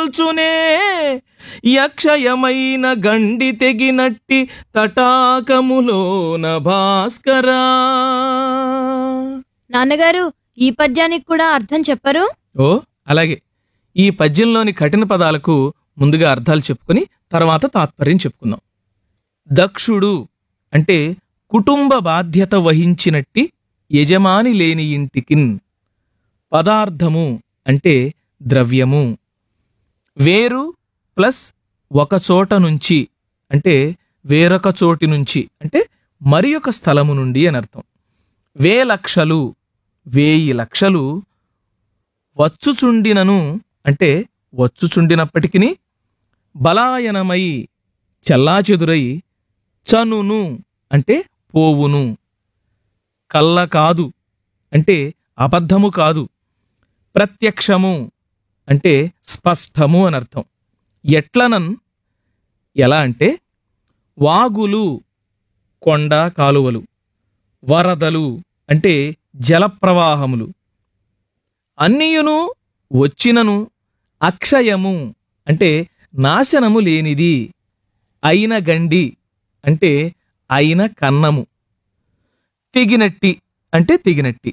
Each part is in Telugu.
నిల్చునే యక్షయమైన గండి తెగినట్టి తటాకములోన భాస్కరా నాన్నగారు ఈ పద్యానికి కూడా అర్థం చెప్పరు ఓ అలాగే ఈ పద్యంలోని కఠిన పదాలకు ముందుగా అర్థాలు చెప్పుకొని తర్వాత తాత్పర్యం చెప్పుకుందాం దక్షుడు అంటే కుటుంబ బాధ్యత వహించినట్టి యజమాని లేని ఇంటికిన్ పదార్థము అంటే ద్రవ్యము వేరు ప్లస్ ఒక చోట నుంచి అంటే వేరొక చోటి నుంచి అంటే మరి ఒక స్థలము నుండి అని అర్థం వే లక్షలు వేయి లక్షలు వచ్చుచుండినను అంటే వచ్చుచుండినప్పటికీ బలాయనమై చెల్లాచెదురై చనును అంటే పోవును కళ్ళ కాదు అంటే అబద్ధము కాదు ప్రత్యక్షము అంటే స్పష్టము అని అర్థం ఎట్లనన్ ఎలా అంటే వాగులు కొండ కాలువలు వరదలు అంటే జలప్రవాహములు అన్నియును వచ్చినను అక్షయము అంటే నాశనము లేనిది అయిన గండి అంటే అయిన కన్నము తెగినట్టి అంటే తెగినట్టి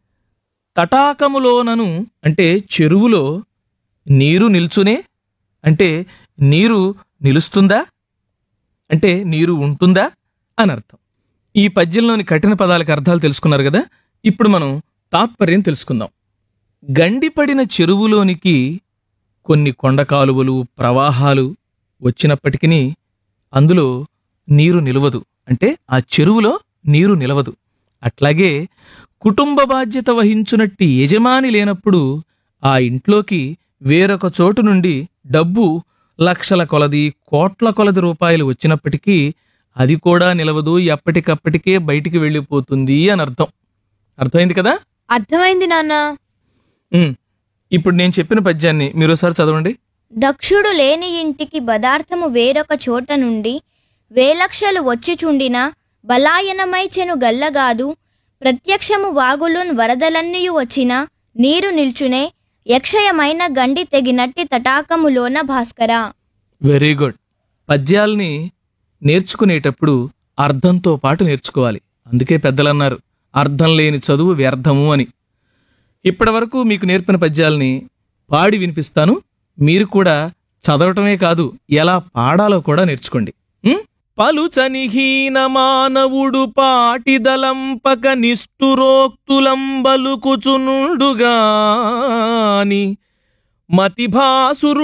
తటాకములోనను అంటే చెరువులో నీరు నిల్చునే అంటే నీరు నిలుస్తుందా అంటే నీరు ఉంటుందా అని అర్థం ఈ పద్యంలోని కఠిన పదాలకు అర్థాలు తెలుసుకున్నారు కదా ఇప్పుడు మనం తాత్పర్యం తెలుసుకుందాం గండిపడిన చెరువులోనికి కొన్ని కొండ కాలువలు ప్రవాహాలు వచ్చినప్పటికీ అందులో నీరు నిలవదు అంటే ఆ చెరువులో నీరు నిలవదు అట్లాగే కుటుంబ బాధ్యత వహించునట్టి యజమాని లేనప్పుడు ఆ ఇంట్లోకి వేరొక చోటు నుండి డబ్బు లక్షల కొలది కోట్ల కొలది రూపాయలు వచ్చినప్పటికీ అది కూడా నిలవదు ఎప్పటికప్పటికే బయటికి వెళ్ళిపోతుంది అని అర్థం అర్థమైంది కదా అర్థమైంది నాన్న ఉమ్. ఇప్పుడు నేను చెప్పిన పద్యాన్ని మీరు ఒకసారి చదవండి దక్షుడు లేని ఇంటికి పదార్థము వేరొక చోట నుండి వేలక్షలు వచ్చిచుండిన బలాయనమైచెను గల్లగాదు ప్రత్యక్షము వాగులున్ వరదలన్నీయు వచ్చిన నీరు నిల్చునే యక్షయమైన గండి తెగినట్టి తటాకములోన భాస్కరా వెరీ గుడ్ పద్యాల్ని నేర్చుకునేటప్పుడు అర్థంతో పాటు నేర్చుకోవాలి అందుకే పెద్దలన్నారు అర్థం లేని చదువు వ్యర్థము అని ఇప్పటివరకు మీకు నేర్పిన పద్యాల్ని పాడి వినిపిస్తాను మీరు కూడా చదవటమే కాదు ఎలా పాడాలో కూడా నేర్చుకోండి ఉం? పలుచనిహీన మానవుడు పాటిదలంపక నిష్ఠురోక్తులంబలుకుచునుండుగాని మతిభాసురు